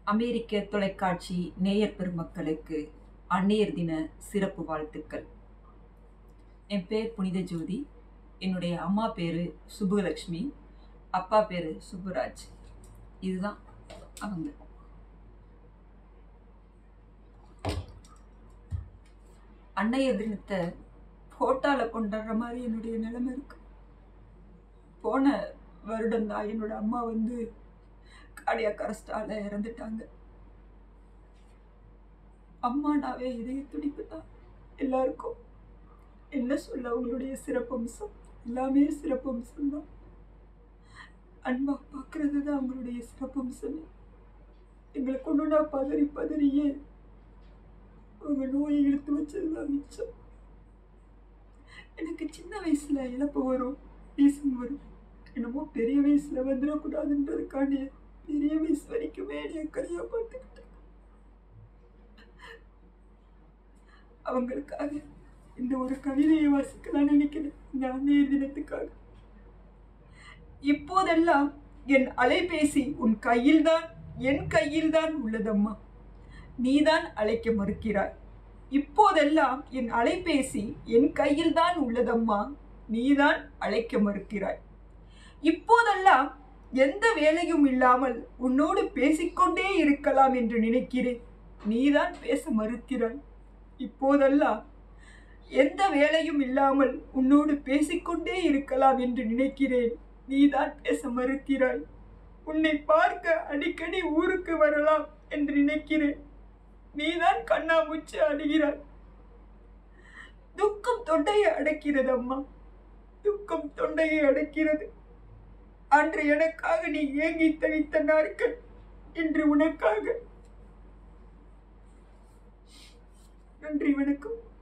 அமெரிக்க தொலைக்காட்சி நேயர் பெருமக்களுக்கு அன்னையர் தின சிறப்பு வாழ்த்துக்கள் என் பேர் புனித ஜோதி என்னுடைய அம்மா பேர் சுப்புலக்ஷ்மி அப்பா பேர் சுப்புராஜ் இதுதான் அவங்க அன்னையர் தினத்தை போட்டால கொண்டாடுற மாதிரி என்னுடைய நிலைமை இருக்கு போன வருடம் தான் என்னோட அம்மா வந்து கார்டியாக் அரெஸ்டால இறந்துட்டாங்க அம்மானாவே இதய துடிப்பு தான் எல்லாருக்கும் என்ன சொல்ல அவங்களுடைய சிறப்பம்சம் எல்லாமே சிறப்பம்சம் தான் அன்பா பார்க்கறது தான் அவங்களுடைய சிறப்பம்சமே எங்களுக்கு ஒன்றுனா பதறி பதறியே அவங்க நோயை இழுத்து வச்சது தான் மிச்சம் எனக்கு சின்ன வயசுல இழப்பு வரும் வீசம் வரும் என்னமோ பெரிய வயசுல வந்துடக்கூடாதுன்றதுக்காண்டி பெரிய வயசு வரைக்குமே என் கரையா பார்த்துக்கிட்டேன் அவங்களுக்காக இந்த ஒரு கவிதையை வாசிக்கலாம் நினைக்கிறேன் இந்த அன்னையர் தினத்துக்காக இப்போதெல்லாம் என் அலைபேசி உன் கையில்தான் என் கையில்தான் உள்ளதம்மா நீதான் அழைக்க மறுக்கிறாய் இப்போதெல்லாம் என் அலைபேசி என் கையில்தான் உள்ளதம்மா நீதான் அழைக்க மறுக்கிறாய் இப்போதெல்லாம் எந்த வேலையும் இல்லாமல் உன்னோடு பேசிக்கொண்டே இருக்கலாம் என்று நினைக்கிறேன் நீதான் பேச மறுக்கிறாய் இப்போதெல்லாம் எந்த வேலையும் இல்லாமல் உன்னோடு பேசிக்கொண்டே இருக்கலாம் என்று நினைக்கிறேன் நீதான் பேச மறுக்கிறாய் உன்னை பார்க்க அடிக்கடி ஊருக்கு வரலாம் என்று நினைக்கிறேன் நீதான் கண்ணாமூச்சி அடைகிறாய் துக்கம் தொண்டையை அடைக்கிறது அம்மா துக்கம் தொண்டையை அடைக்கிறது அன்று எனக்காக நீ ஏங்கி தவித்த நாட்கள் இன்று உனக்காக நன்றி வணக்கம்